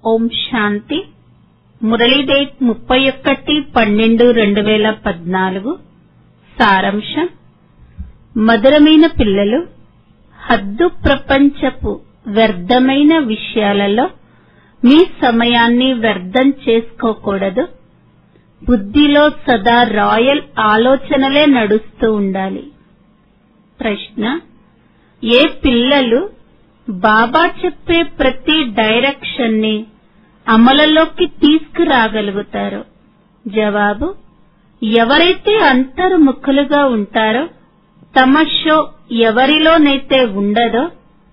ఓం శాంతి Murali date ముప్పై ఒకటి పన్నెండు రెండు వేల పద్నాలుగు సారాంశం మధురమైన పిల్లలు హద్దు ప్రపంచపు వ్యర్థమైన విషయాలలో మీ సమయాన్ని వ్యర్థం చేసుకోకూడదు బుద్ధిలో సదా రాయల్ ఆలోచనలే నడుస్తూ ఉండాలి ప్రశ్న ఏ పిల్లలు బాబా చెప్పే ప్రతి డైరెక్షన్ ని అమలులోకి తీసుకురాగలుగుతారో జవాబు ఎవరైతే అంతర్ముఖులుగా ఉంటారో తమ షో ఎవరిలోనైతే ఉండదో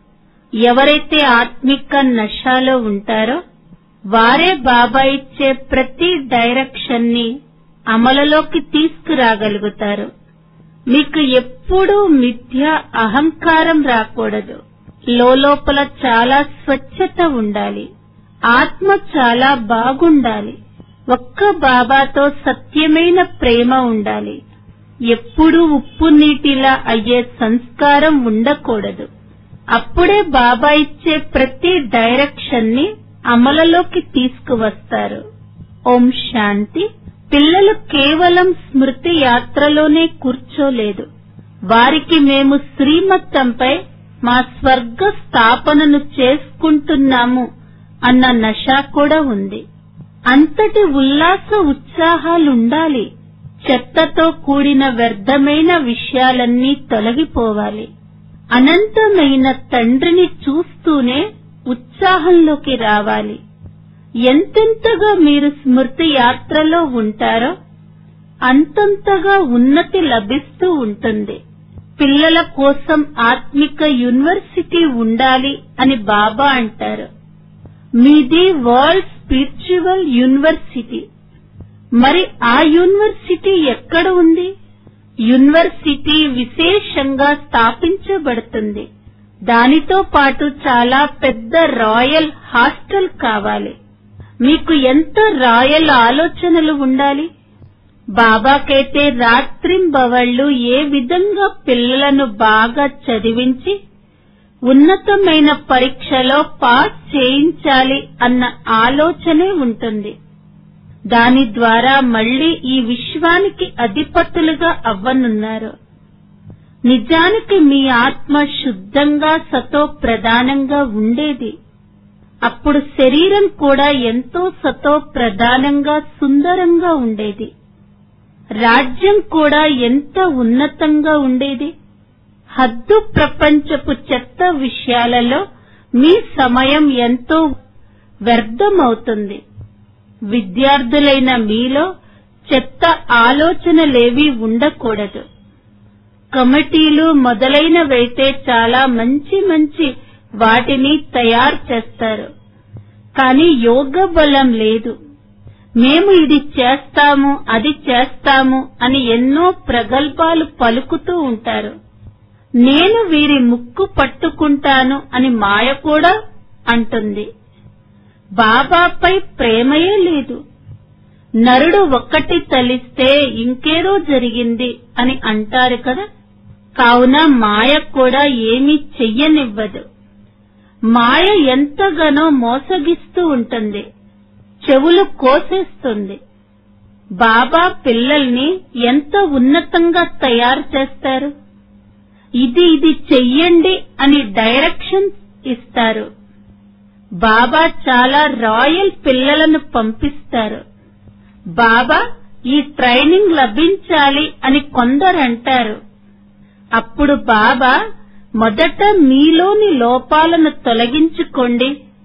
ఎవరైతే ఆత్మిక నశాలో ఉంటారో వారే బాబా ఇచ్చే ప్రతి డైరెక్షన్ ని అమలులోకి తీసుకురాగలుగుతారు మీకు ఎప్పుడూ మిథ్య అహంకారం రాకూడదు లోపల చాలా స్వచ్ఛత ఉండాలి ఆత్మ చాలా బాగుండాలి ఒక్క బాబాతో సత్యమైన ప్రేమ ఉండాలి ఎప్పుడూ ఉప్పు నీటిలా అయ్యే సంస్కారం ఉండకూడదు అప్పుడే బాబా ఇచ్చే ప్రతి డైరెక్షన్ ని అమలులోకి తీసుకువస్తారు ఓం శాంతి పిల్లలు కేవలం స్మృతి యాత్రలోనే కూర్చోలేదు వారికి మేము శ్రీమత్తంపై మా స్వర్గ స్థాపనను చేసుకుంటున్నాము అన్న నష కూడా ఉంది అంతటి ఉల్లాస ఉత్సాహాలుండాలి చెత్తతో కూడిన వ్యర్థమైన విషయాలన్నీ తొలగిపోవాలి అనంతమైన తండ్రిని చూస్తూనే ఉత్సాహంలోకి రావాలి ఎంతెంతగా మీరు స్మృతి యాత్రలో ఉంటారో అంతంతగా ఉన్నతి లభిస్తూ ఉంటుంది పిల్లల కోసం ఆత్మిక యూనివర్సిటీ ఉండాలి అని బాబా అంటారు మీది వరల్డ్ స్పిరిచువల్ యూనివర్సిటీ మరి ఆ యూనివర్సిటీ ఎక్కడ ఉంది యూనివర్సిటీ విశేషంగా స్థాపించబడుతుంది దానితో పాటు చాలా పెద్ద రాయల్ హాస్టల్ కావాలి మీకు ఎంత రాయల్ ఆలోచనలు ఉండాలి బాబాకైతే రాత్రింబవళ్లు ఏ విధంగా పిల్లలను బాగా చదివించి ఉన్నతమైన పరీక్షలో పాస్ చేయించాలి అన్న ఆలోచనే ఉంటుంది దాని ద్వారా మళ్లీ ఈ విశ్వానికి అధిపతులుగా అవ్వనున్నారు నిజానికి మీ ఆత్మ శుద్ధంగా సతో ప్రధానంగా ఉండేది అప్పుడు శరీరం కూడా ఎంతో సతో ప్రధానంగా సుందరంగా ఉండేది రాజ్యం కూడా ఎంత ఉన్నతంగా ఉండేది హద్దు ప్రపంచపు చెత్త విషయాలలో మీ సమయం ఎంతో వ్యర్థమవుతుంది విద్యార్థులైన మీలో చెత్త ఆలోచనలేవీ ఉండకూడదు కమిటీలు మొదలైనవైతే చాలా మంచి మంచి వాటిని తయారు చేస్తారు కానీ యోగ బలం లేదు మేము ఇది చేస్తాము అది చేస్తాము అని ఎన్నో ప్రగల్భాలు పలుకుతూ ఉంటారు నేను వీరి ముక్కు పట్టుకుంటాను అని మాయ కూడా అంటుంది బాబాపై ప్రేమయే లేదు నరుడు ఒక్కటి తలిస్తే ఇంకేదో జరిగింది అని అంటారు కదా కావున మాయ కూడా ఏమీ చెయ్యనివ్వదు మాయ ఎంతగానో మోసగిస్తూ ఉంటుంది చెవులు కోసేస్తుంది బాబా పిల్లల్ని ఎంత ఉన్నతంగా తయారు చేస్తారు ఇది ఇది చెయ్యండి అని డైరెక్షన్ ఇస్తారు బాబా చాలా రాయల్ పిల్లలను పంపిస్తారు బాబా ఈ ట్రైనింగ్ లభించాలి అని కొందరంటారు అప్పుడు బాబా మొదట మీలోని లోపాలను తొలగించుకోండి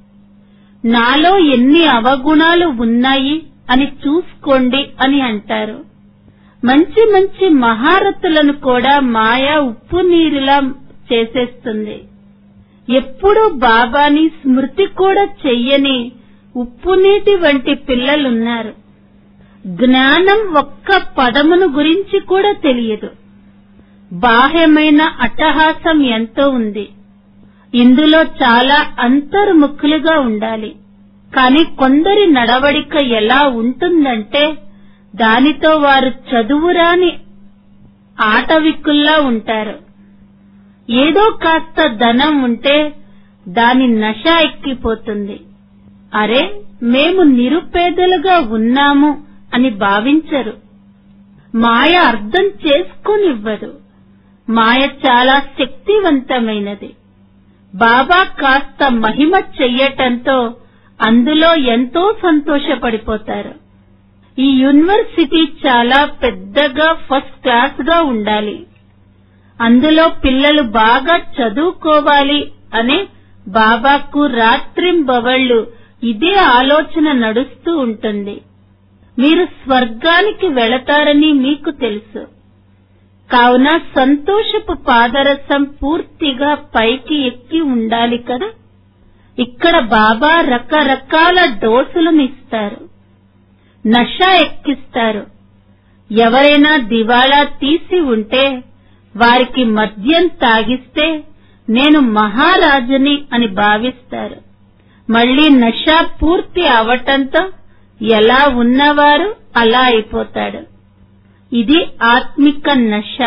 నాలో ఎన్ని అవగుణాలు ఉన్నాయి అని చూసుకోండి అని అంటారు మంచి మంచి మహారథులను కూడా మాయా ఉప్పు నీరులా చేసేస్తుంది ఎప్పుడూ బాబాని స్మృతి కూడా చెయ్యని ఉప్పునీటి వంటి పిల్లలున్నారు జ్ఞానం ఒక్క పదమును గురించి కూడా తెలియదు బాహ్యమైన అట్టహాసం ఎంతో ఉంది ఇందులో చాలా అంతర్ముఖులుగా ఉండాలి కాని కొందరి నడవడిక ఎలా ఉంటుందంటే దానితో వారు చదువురాని ఆటవికుల్లా ఉంటారు ఏదో కాస్త ధనం ఉంటే దాని నష ఎక్కిపోతుంది అరే మేము నిరుపేదలుగా ఉన్నాము అని భావించరు మాయ అర్థం చేసుకోనివ్వదు మాయ చాలా శక్తివంతమైనది బాబా కాస్త మహిమ చెయ్యటంతో అందులో ఎంతో సంతోషపడిపోతారు ఈ యూనివర్సిటీ చాలా పెద్దగా ఫస్ట్ క్లాస్ గా ఉండాలి అందులో పిల్లలు బాగా చదువుకోవాలి అనే బాబాకు రాత్రింబవళ్లు ఇదే ఆలోచన నడుస్తూ ఉంటుంది మీరు స్వర్గానికి వెళతారని మీకు తెలుసు కావున సంతోషపు పాదరసం పూర్తిగా పైకి ఎక్కి ఉండాలి కదా ఇక్కడ బాబా రకరకాల డోసులను ఇస్తారు నష ఎక్కిస్తారు ఎవరైనా దివాళా తీసి ఉంటే వారికి మద్యం తాగిస్తే నేను మహారాజుని అని భావిస్తారు మళ్లీ నష పూర్తి అవటంతో ఎలా ఉన్నవారు అలా అయిపోతాడు ఇది ఆత్మిక నష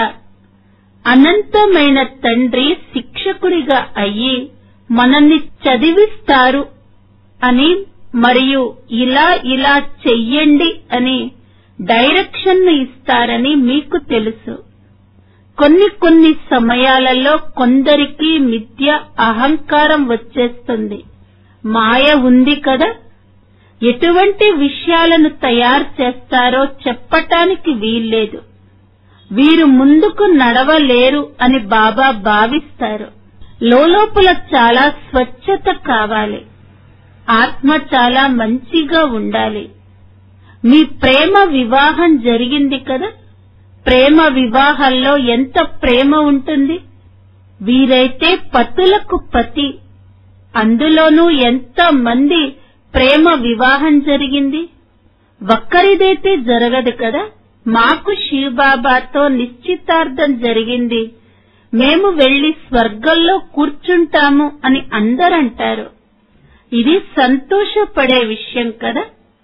అనంతమైన తండ్రి శిక్షకుడిగా అయ్యి మనల్ని చదివిస్తారు అని మరియు ఇలా ఇలా చెయ్యండి అని డైరెక్షన్ ఇస్తారని మీకు తెలుసు కొన్ని కొన్ని సమయాలలో కొందరికి మిథ్య అహంకారం వచ్చేస్తుంది మాయ ఉంది కదా ఎటువంటి విషయాలను తయారు చేస్తారో చెప్పటానికి వీల్లేదు వీరు ముందుకు నడవలేరు అని బాబా భావిస్తారు లోపల చాలా స్వచ్ఛత కావాలి ఆత్మ చాలా మంచిగా ఉండాలి మీ ప్రేమ వివాహం జరిగింది కదా ప్రేమ వివాహాల్లో ఎంత ప్రేమ ఉంటుంది వీరైతే పతులకు పతి అందులోనూ ఎంత మంది ప్రేమ వివాహం జరిగింది ఒక్కరిదైతే జరగదు కదా మాకు శివబాబాతో నిశ్చితార్థం జరిగింది మేము వెళ్లి స్వర్గంలో కూర్చుంటాము అని అందరంటారు ఇది సంతోషపడే విషయం కదా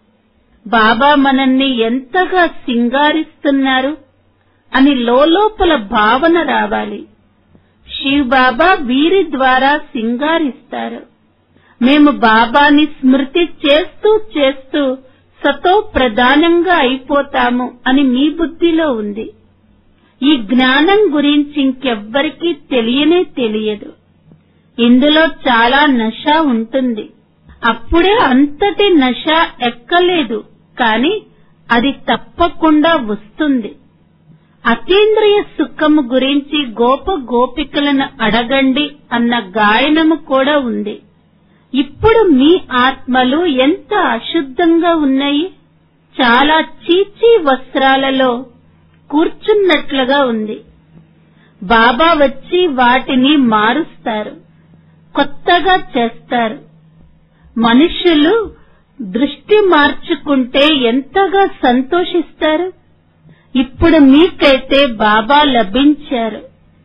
బాబా మనల్ని ఎంతగా సింగారిస్తున్నారు అని లోపల భావన రావాలి శివ్ బాబా వీరి ద్వారా సింగారిస్తారు మేము బాబాని స్మృతి చేస్తూ చేస్తూ సతో ప్రధానంగా అయిపోతాము అని మీ బుద్ధిలో ఉంది ఈ జ్ఞానం గురించి ఇంకెవ్వరికీ తెలియనే తెలియదు ఇందులో చాలా నష ఉంటుంది అప్పుడే అంతటి నష ఎక్కలేదు కాని అది తప్పకుండా వస్తుంది అతీంద్రియ సుఖము గురించి గోప గోపికలను అడగండి అన్న గాయనము కూడా ఉంది ఇప్పుడు మీ ఆత్మలు ఎంత అశుద్ధంగా ఉన్నాయి చాలా చీచీ వస్త్రాలలో కూర్చున్నట్లుగా ఉంది బాబా వచ్చి వాటిని మారుస్తారు కొత్తగా చేస్తారు మనుషులు దృష్టి మార్చుకుంటే ఎంతగా సంతోషిస్తారు ఇప్పుడు మీకైతే బాబా లభించారు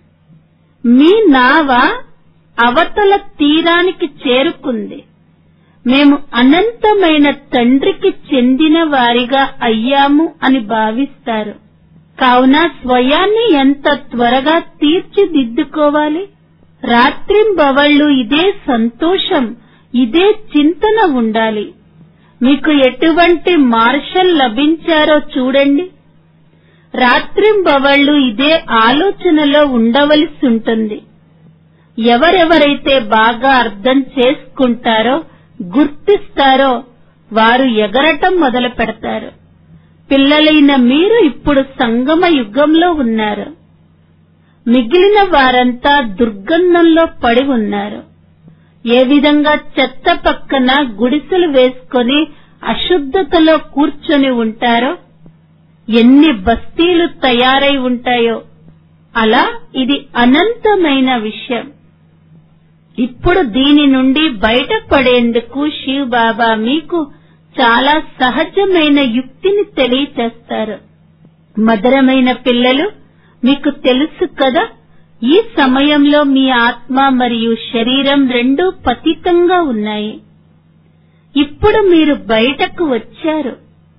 మీ నావ అవతల తీరానికి చేరుకుంది మేము అనంతమైన తండ్రికి చెందిన వారిగా అయ్యాము అని భావిస్తారు కావున స్వయాన్ని ఎంత త్వరగా తీర్చిదిద్దుకోవాలి రాత్రింబవళ్ళు ఇదే సంతోషం ఇదే చింతన ఉండాలి మీకు ఎటువంటి మార్షల్ లభించారో చూడండి రాత్రింబవళ్ళు ఇదే ఆలోచనలో ఉండవలసి ఉంటుంది ఎవరెవరైతే బాగా అర్థం చేసుకుంటారో గుర్తిస్తారో వారు ఎగరటం మొదలు పెడతారు పిల్లలైన మీరు ఇప్పుడు సంగమ యుగంలో ఉన్నారు మిగిలిన వారంతా దుర్గంధంలో పడి ఉన్నారు ఏ విధంగా చెత్త పక్కన గుడిసెలు వేసుకొని అశుద్ధతలో కూర్చొని ఉంటారో ఎన్ని బస్తీలు తయారై ఉంటాయో అలా ఇది అనంతమైన విషయం ఇప్పుడు దీని నుండి బయటపడేందుకు శివ్ బాబా మీకు చాలా సహజమైన యుక్తిని తెలియచేస్తారు మధురమైన పిల్లలు మీకు తెలుసు కదా ఈ సమయంలో మీ ఆత్మ మరియు శరీరం రెండూ పతితంగా ఉన్నాయి ఇప్పుడు మీరు బయటకు వచ్చారు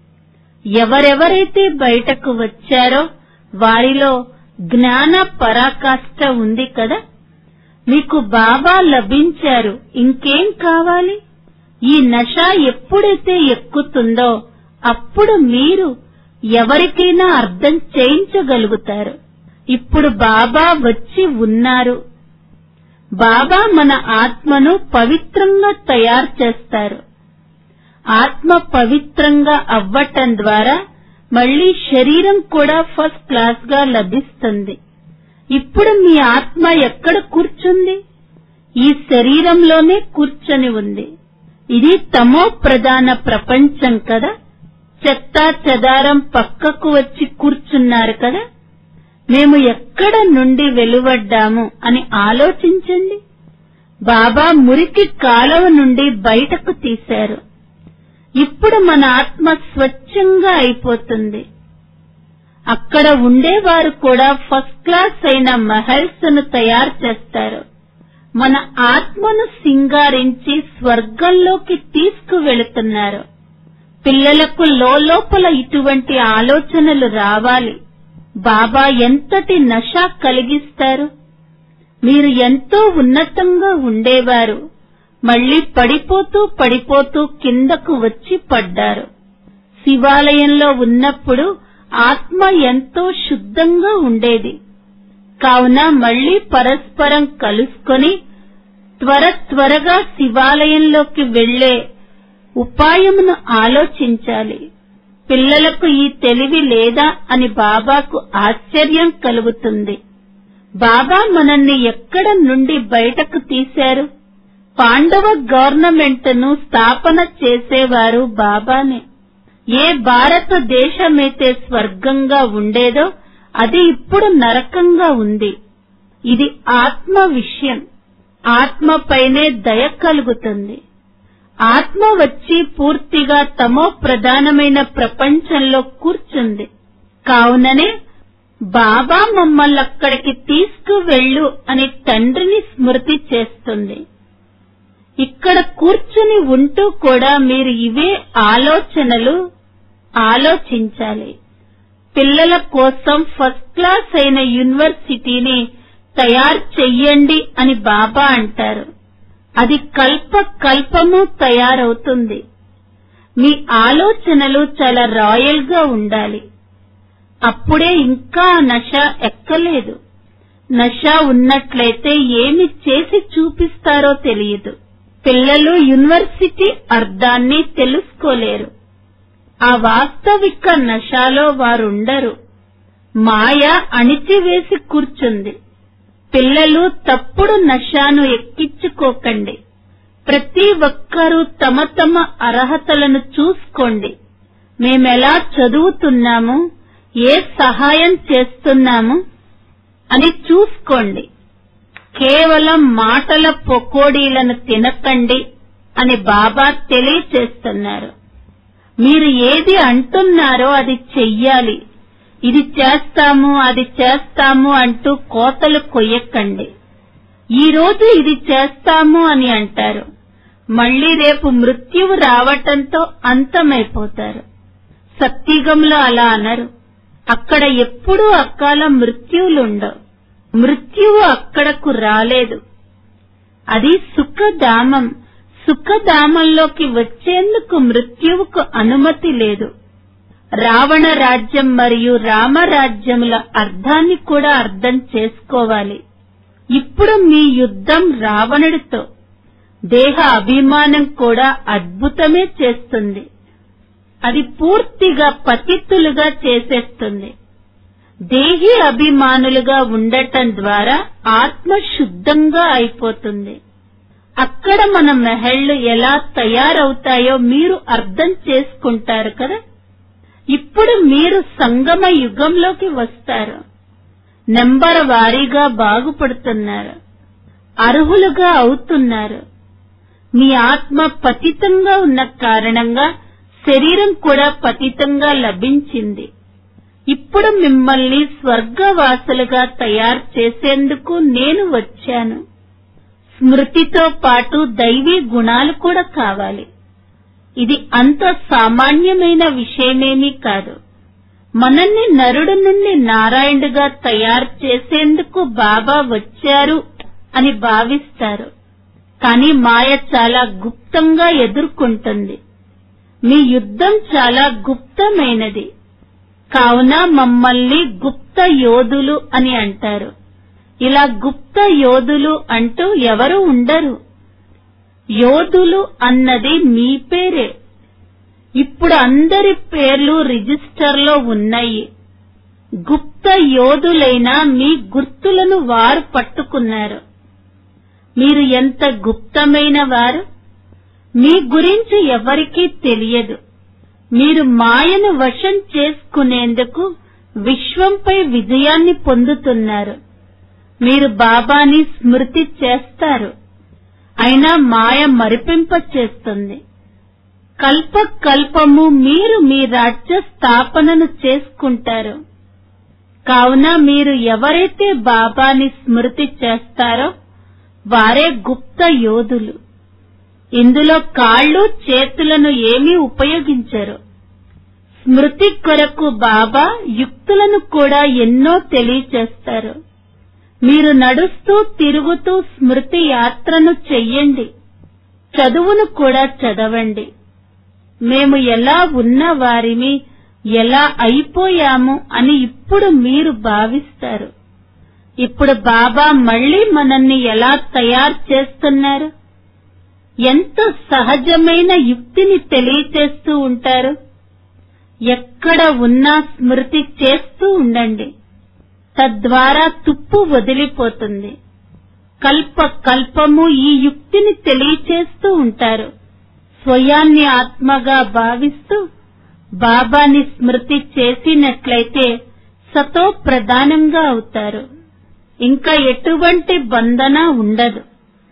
ఎవరెవరైతే బయటకు వచ్చారో వారిలో జ్ఞాన పరాకాష్ఠ ఉంది కదా మీకు బాబా లభించారు ఇంకేం కావాలి ఈ నష ఎప్పుడైతే ఎక్కుతుందో అప్పుడు మీరు ఎవరికైనా అర్థం చేయించగలుగుతారు ఇప్పుడు బాబా వచ్చి ఉన్నారు బాబా మన ఆత్మను పవిత్రంగా తయారు చేస్తారు ఆత్మ పవిత్రంగా అవ్వటం ద్వారా మళ్ళీ శరీరం కూడా ఫస్ట్ క్లాస్ గా లభిస్తుంది ఇప్పుడు మీ ఆత్మ ఎక్కడ కూర్చుంది ఈ శరీరంలోనే కూర్చొని ఉంది ఇది తమో ప్రధాన ప్రపంచం కదా చెత్తా చెదారం పక్కకు వచ్చి కూర్చున్నారు కదా మేము ఎక్కడ నుండి వెలువడ్డాము అని ఆలోచించండి బాబా మురికి కాలువ నుండి బయటకు తీశారు ఇప్పుడు మన ఆత్మ స్వచ్ఛంగా అయిపోతుంది అక్కడ ఉండేవారు కూడా ఫస్ట్ క్లాస్ అయిన మహల్స్ ను తయారు చేస్తారు మన ఆత్మను సింగారించి స్వర్గంలోకి తీసుకువెళుతున్నారు పిల్లలకు లోపల ఇటువంటి ఆలోచనలు రావాలి బాబా ఎంతటి నష కలిగిస్తారు మీరు ఎంతో ఉన్నతంగా ఉండేవారు మళ్ళీ పడిపోతూ పడిపోతూ కిందకు వచ్చి పడ్డారు శివాలయంలో ఉన్నప్పుడు ఆత్మ ఎంతో శుద్ధంగా ఉండేది కావున మళ్ళీ పరస్పరం కలుసుకొని త్వర త్వరగా శివాలయంలోకి వెళ్లే ఉపాయమును ఆలోచించాలి పిల్లలకు ఈ తెలివి లేదా అని బాబాకు ఆశ్చర్యం కలుగుతుంది బాబా మనల్ని ఎక్కడ నుండి బయటకు తీశారు పాండవ గవర్నమెంట్ ను స్థాపన చేసేవారు బాబానే ఏ భారతదేశమైతే స్వర్గంగా ఉండేదో అది ఇప్పుడు నరకంగా ఉంది ఇది ఆత్మ విషయం ఆత్మపైనే దయ కలుగుతుంది ఆత్మ వచ్చి పూర్తిగా తమో ప్రధానమైన ప్రపంచంలో కూర్చుంది కావుననే బాబా మమ్మల్ని అక్కడికి తీసుకువెళ్ళు అని తండ్రిని స్మృతి చేస్తుంది ఇక్కడ కూర్చుని ఉంటూ కూడా మీరు ఇవే ఆలోచనలు ఆలోచించాలి పిల్లల కోసం ఫస్ట్ క్లాస్ అయిన యూనివర్సిటీని తయారు చెయ్యండి అని బాబా అంటారు అది కల్ప కల్పము తయారవుతుంది మీ ఆలోచనలు చాలా రాయల్ గా ఉండాలి అప్పుడే ఇంకా నష ఎక్కలేదు నష ఉన్నట్లయితే ఏమి చేసి చూపిస్తారో తెలియదు పిల్లలు యూనివర్సిటీ అర్థాన్ని తెలుసుకోలేరు ఆ వాస్తవిక నషాలో వారుండరు మాయ అణిచివేసి కూర్చుంది పిల్లలు తప్పుడు నషాను ఎక్కించుకోకండి ప్రతి ఒక్కరూ తమ తమ అర్హతలను చూసుకోండి మేమెలా చదువుతున్నాము ఏ సహాయం చేస్తున్నాము అని చూసుకోండి కేవలం మాటల పొకోడీలను తినకండి అని బాబా తెలియచేస్తున్నారు మీరు ఏది అంటున్నారో అది చెయ్యాలి ఇది చేస్తాము అది చేస్తాము అంటూ కోతలు కొయ్యకండి ఈ రోజు ఇది చేస్తాము అని అంటారు మళ్ళీ రేపు మృత్యువు రావటంతో అంతమైపోతారు సత్యుగంలో అలా అనరు అక్కడ ఎప్పుడూ అకాల మృత్యువులుండవు మృత్యువు అక్కడకు రాలేదు అది సుఖధామం సుఖధామంలోకి వచ్చేందుకు మృత్యువుకు అనుమతి లేదు రావణ రాజ్యం మరియు రామరాజ్యముల అర్థాన్ని కూడా అర్థం చేసుకోవాలి ఇప్పుడు మీ యుద్ధం రావణుడితో దేహ అభిమానం కూడా అద్భుతమే చేస్తుంది అది పూర్తిగా పతిత్తులుగా చేసేస్తుంది దేహి అభిమానులుగా ఉండటం ద్వారా ఆత్మ శుద్ధంగా అయిపోతుంది అక్కడ మన మెహళ్లు ఎలా తయారవుతాయో మీరు అర్థం చేసుకుంటారు కదా ఇప్పుడు మీరు సంగమ యుగంలోకి వస్తారు నెంబర్ వారీగా బాగుపడుతున్నారు అర్హులుగా అవుతున్నారు మీ ఆత్మ పతితంగా ఉన్న కారణంగా శరీరం కూడా పతితంగా లభించింది ఇప్పుడు మిమ్మల్ని స్వర్గవాసులుగా తయారు చేసేందుకు నేను వచ్చాను స్మృతితో పాటు దైవీ గుణాలు కూడా కావాలి ఇది అంత సామాన్యమైన విషయమేమీ కాదు మనల్ని నరుడు నుండి నారాయణుడుగా తయారు చేసేందుకు బాబా వచ్చారు అని భావిస్తారు కానీ మాయ చాలా గుప్తంగా ఎదుర్కొంటుంది మీ యుద్ధం చాలా గుప్తమైనది కావున మమ్మల్ని గుప్త యోధులు అని అంటారు ఇలా గుప్త యోధులు అంటూ ఎవరు ఉండరు యోధులు అన్నది మీ పేరే ఇప్పుడు అందరి పేర్లు రిజిస్టర్లో ఉన్నాయి గుప్త యోధులైన మీ గుర్తులను వారు పట్టుకున్నారు మీరు ఎంత గుప్తమైన వారు మీ గురించి ఎవరికీ తెలియదు మీరు మాయను వశం చేసుకునేందుకు విశ్వంపై విజయాన్ని పొందుతున్నారు మీరు బాబాని స్మృతి చేస్తారు అయినా మాయ మరిపింప చేస్తుంది కల్ప కల్పము మీరు మీ రాజ్య స్థాపనను చేసుకుంటారు కావున మీరు ఎవరైతే బాబాని స్మృతి చేస్తారో వారే గుప్త యోధులు ఇందులో కాళ్ళు చేతులను ఏమీ ఉపయోగించరు స్మృతి కొరకు బాబా యుక్తులను కూడా ఎన్నో తెలియచేస్తారు మీరు నడుస్తూ తిరుగుతూ స్మృతి యాత్రను చెయ్యండి చదువును కూడా చదవండి మేము ఎలా ఉన్న వారిని ఎలా అయిపోయాము అని ఇప్పుడు మీరు భావిస్తారు ఇప్పుడు బాబా మళ్ళీ మనల్ని ఎలా తయారు చేస్తున్నారు ఎంత సహజమైన యుక్తిని తెలియచేస్తూ ఉంటారు ఎక్కడ ఉన్నా స్మృతి చేస్తూ ఉండండి తద్వారా తుప్పు వదిలిపోతుంది కల్ప కల్పము ఈ యుక్తిని తెలియచేస్తూ ఉంటారు స్వయాన్ని ఆత్మగా భావిస్తూ బాబాని స్మృతి చేసినట్లయితే సతో ప్రధానంగా అవుతారు ఇంకా ఎటువంటి బంధన ఉండదు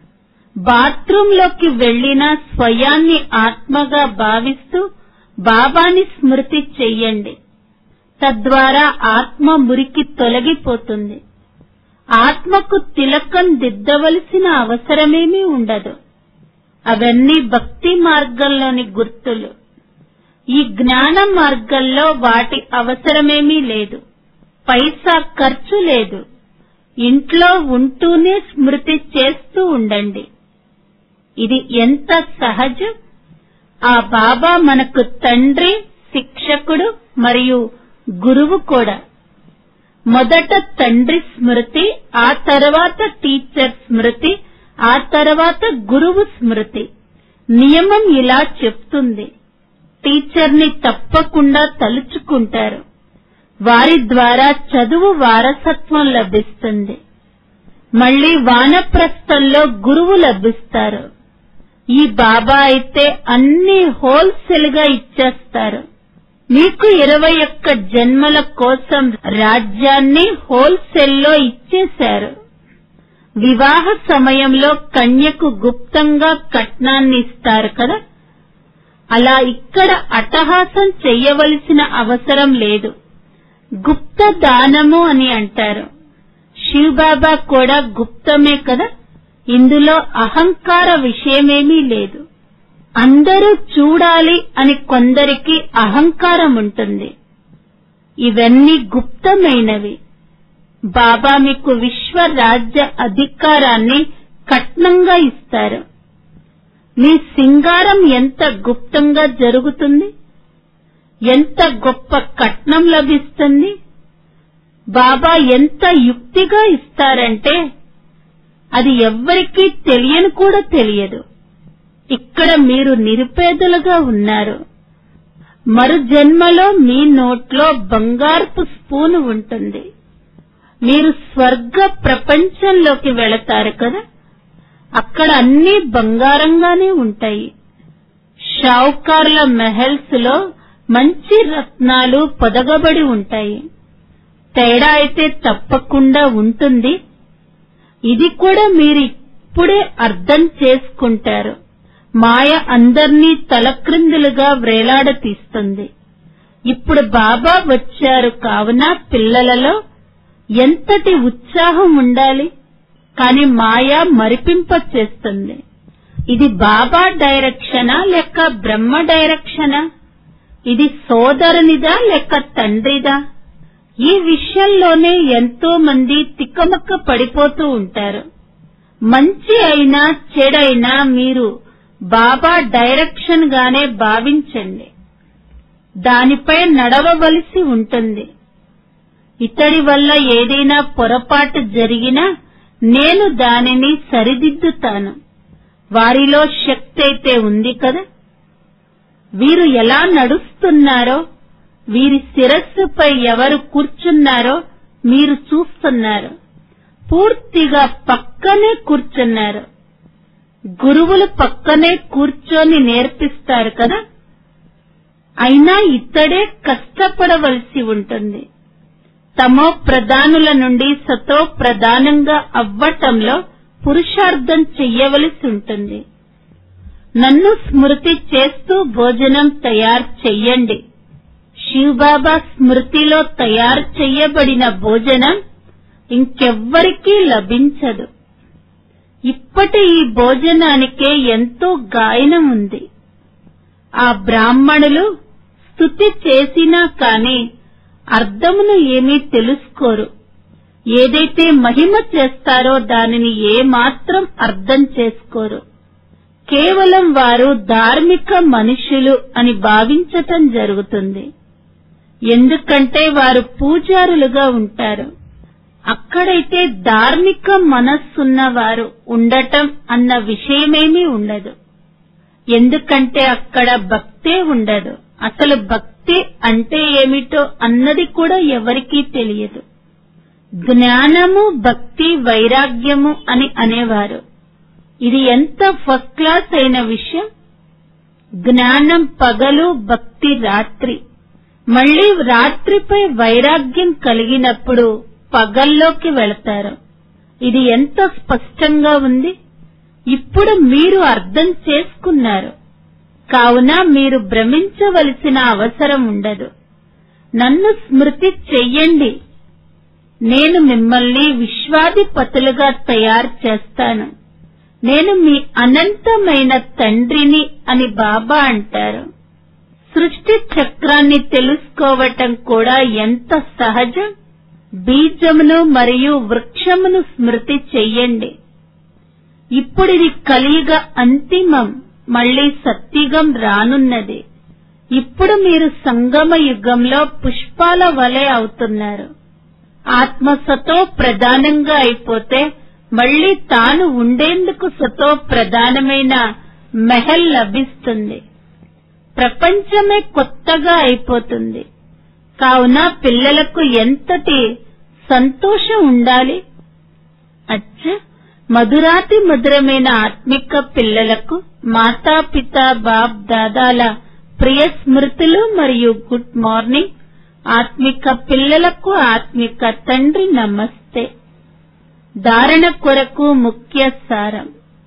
బాత్రూంలోకి వెళ్లినా స్వయాన్ని ఆత్మగా భావిస్తూ బాబాని స్మృతి చెయ్యండి తద్వారా ఆత్మ మురికి తొలగిపోతుంది ఆత్మకు తిలకం దిద్దవలసిన అవసరమేమీ ఉండదు అవన్నీ భక్తి మార్గంలోని గుర్తులు ఈ జ్ఞాన మార్గంలో వాటి అవసరమేమీ లేదు పైసా ఖర్చు లేదు ఇంట్లో ఉంటూనే స్మృతి చేస్తూ ఉండండి ఇది ఎంత సహజం ఆ బాబా మనకు తండ్రి శిక్షకుడు మరియు గురువు కూడా మొదట తండ్రి స్మృతి ఆ తర్వాత టీచర్ స్మృతి ఆ తర్వాత గురువు స్మృతి నియమం ఇలా చెప్తుంది టీచర్ని తప్పకుండా తలుచుకుంటారు వారి ద్వారా చదువు వారసత్వం లభిస్తుంది మళ్ళీ వానప్రస్థంలో గురువు లభిస్తారు ఈ బాబా అయితే అన్ని హోల్సేల్ గా ఇచ్చేస్తారు మీకు ఇరవై ఒక్క జన్మల కోసం రాజ్యాన్ని హోల్సేల్ లో ఇచ్చేశారు వివాహ సమయంలో కన్యకు గుప్తంగా కట్నాన్ని ఇస్తారు కదా అలా ఇక్కడ అట్టహాసం చెయ్యవలసిన అవసరం లేదు గుప్త దానము అని అంటారు శివబాబా కూడా గుప్తమే కదా ఇందులో అహంకార విషయమేమీ లేదు అందరూ చూడాలి అని కొందరికి అహంకారం ఉంటుంది ఇవన్నీ గుప్తమైనవి బాబా మీకు విశ్వ రాజ్య అధికారాన్ని కట్నంగా ఇస్తారు మీ సింగారం ఎంత గుప్తంగా జరుగుతుంది ఎంత గొప్ప కట్నం లభిస్తుంది బాబా ఎంత యుక్తిగా ఇస్తారంటే అది ఎవ్వరికీ తెలియని కూడా తెలియదు ఇక్కడ మీరు నిరుపేదలుగా ఉన్నారు మరు జన్మలో మీ నోట్లో బంగారపు స్పూను ఉంటుంది మీరు స్వర్గ ప్రపంచంలోకి వెళతారు కదా అక్కడ అన్నీ బంగారంగానే ఉంటాయి షావుకార్ల మెహల్స్ లో మంచి రత్నాలు పొదగబడి ఉంటాయి తేడా అయితే తప్పకుండా ఉంటుంది ఇది కూడా మీరు ఇప్పుడే అర్థం చేసుకుంటారు మాయ అందర్నీ తలక్రిందులుగా వ్రేలాడతీస్తుంది ఇప్పుడు బాబా వచ్చారు కావున పిల్లలలో ఎంతటి ఉత్సాహం ఉండాలి కాని మాయ మరిపింప చేస్తుంది ఇది బాబా డైరెక్షనా లేక బ్రహ్మ డైరెక్షనా ఇది సోదరునిదా లేక తండ్రిదా ఈ విషయంలోనే ఎంతో మంది తిక్కమక్క పడిపోతూ ఉంటారు మంచి అయినా చెడైనా మీరు బాబా డైరెక్షన్ గానే భావించండి దానిపై నడవవలసి ఉంటుంది ఇతడి వల్ల ఏదైనా పొరపాటు జరిగినా నేను దానిని సరిదిద్దుతాను వారిలో శక్తి అయితే ఉంది కదా వీరు ఎలా నడుస్తున్నారో వీరి శిరస్సుపై ఎవరు కూర్చున్నారో మీరు చూస్తున్నారు పూర్తిగా పక్కనే కూర్చున్నారు గురువులు పక్కనే కూర్చొని నేర్పిస్తారు కదా అయినా ఇతడే కష్టపడవలసి ఉంటుంది తమో ప్రధానుల నుండి సతో ప్రధానంగా అవ్వటంలో పురుషార్థం చెయ్యవలసి ఉంటుంది నన్ను స్మృతి చేస్తూ భోజనం తయారు చెయ్యండి శివబాబా స్మృతిలో తయారు చెయ్యబడిన భోజనం ఇంకెవ్వరికీ లభించదు ఇప్పటి ఈ భోజనానికే ఎంతో గాయనం ఉంది ఆ బ్రాహ్మణులు స్తుతి చేసినా కాని అర్థమును ఏమీ తెలుసుకోరు ఏదైతే మహిమ చేస్తారో దానిని ఏమాత్రం అర్థం చేసుకోరు కేవలం వారు ధార్మిక మనుషులు అని భావించటం జరుగుతుంది ఎందుకంటే వారు పూజారులుగా ఉంటారు అక్కడైతే ధార్మిక మనస్సున్న వారు ఉండటం అన్న విషయమేమీ ఉండదు ఎందుకంటే అక్కడ భక్తే ఉండదు అసలు భక్తి అంటే ఏమిటో అన్నది కూడా ఎవరికీ తెలియదు జ్ఞానము భక్తి వైరాగ్యము అని అనేవారు ఇది ఎంత ఫస్ట్ క్లాస్ అయిన విషయం జ్ఞానం పగలు భక్తి రాత్రి మళ్ళీ రాత్రిపై వైరాగ్యం కలిగినప్పుడు పగల్లోకి వెళతారు ఇది ఎంత స్పష్టంగా ఉంది ఇప్పుడు మీరు అర్థం చేసుకున్నారు కావున మీరు భ్రమించవలసిన అవసరం ఉండదు నన్ను స్మృతి చెయ్యండి నేను మిమ్మల్ని విశ్వాధిపతులుగా తయారు చేస్తాను నేను మీ అనంతమైన తండ్రిని అని బాబా అంటారు సృష్టి చక్రాన్ని తెలుసుకోవటం కూడా ఎంత సహజం బీజమును మరియు వృక్షమును స్మృతి చెయ్యండి ఇప్పుడిది కలియుగ అంతిమం మళ్ళీ సత్యుగం రానున్నది ఇప్పుడు మీరు సంగమ యుగంలో పుష్పాల వలె అవుతున్నారు ఆత్మ సతో ప్రధానంగా అయిపోతే మళ్ళీ తాను ఉండేందుకు సతో ప్రధానమైన మెహల్ లభిస్తుంది ప్రపంచమే కొత్తగా అయిపోతుంది కావున పిల్లలకు ఎంతటి సంతోషం ఉండాలి అచ్చ మధురాతి మధురమైన ఆత్మిక పిల్లలకు మాతాపిత బాప్ దాదాల ప్రియ స్మృతులు మరియు గుడ్ మార్నింగ్ ఆత్మిక పిల్లలకు ఆత్మిక తండ్రి నమస్తే ధారణ కొరకు ముఖ్య సారం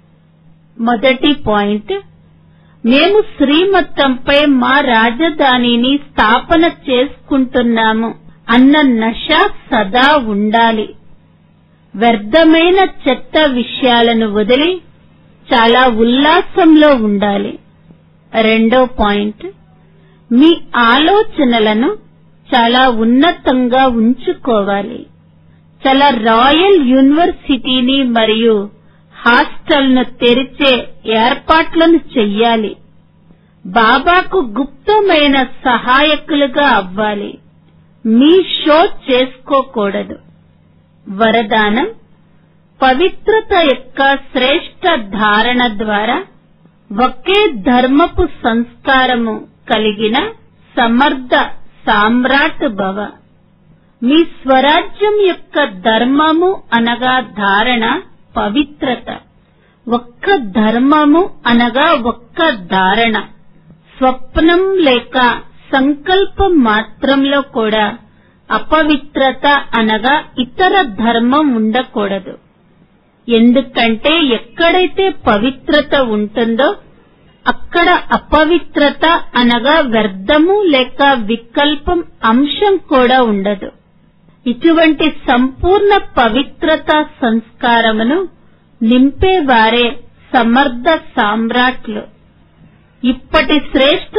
మొదటి పాయింట్ మేము శ్రీమతంపై మా రాజధానిని స్థాపన చేసుకుంటున్నాము అన్న నష సదా ఉండాలి వ్యర్థమైన చెత్త విషయాలను వదిలి చాలా ఉల్లాసంలో ఉండాలి రెండో పాయింట్ మీ ఆలోచనలను చాలా ఉన్నతంగా ఉంచుకోవాలి చాలా రాయల్ యూనివర్సిటీని మరియు హాస్టల్ను తెరిచే ఏర్పాట్లను చెయ్యాలి బాబాకు గుప్తమైన సహాయకులుగా అవ్వాలి మీ షో చేసుకోకూడదు వరదానం పవిత్రత యొక్క శ్రేష్ట ధారణ ద్వారా ఒకే ధర్మపు సంస్కారము కలిగిన సమర్థ సామ్రాట్ భవ మీ స్వరాజ్యం యొక్క ధర్మము అనగా ధారణ పవిత్రత ఒక్క ధర్మము అనగా ఒక్క ధారణ స్వప్నం లేక సంకల్పం మాత్రంలో కూడా అపవిత్రత అనగా ఇతర ధర్మం ఉండకూడదు ఎందుకంటే ఎక్కడైతే పవిత్రత ఉంటుందో అక్కడ అపవిత్రత అనగా వ్యర్థము లేక వికల్పం అంశం కూడా ఉండదు ఇటువంటి సంపూర్ణ పవిత్రత సంస్కారమును నింపేవారే సమర్థ సామ్రాట్లు ఇప్పటి శ్రేష్ఠ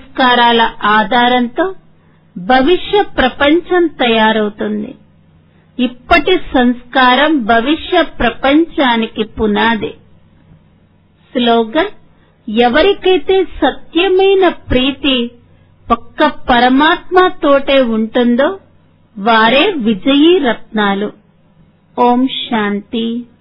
సంస్కారాల ఆధారంతో భవిష్య ప్రపంచం తయారవుతుంది ఇప్పటి సంస్కారం భవిష్య ప్రపంచానికి పునాది స్లోగన్ ఎవరికైతే సత్యమైన ప్రీతి ఒక్క పరమాత్మతోటే ఉంటుందో వారే విజయీ రత్నాలు ఓం శాంతి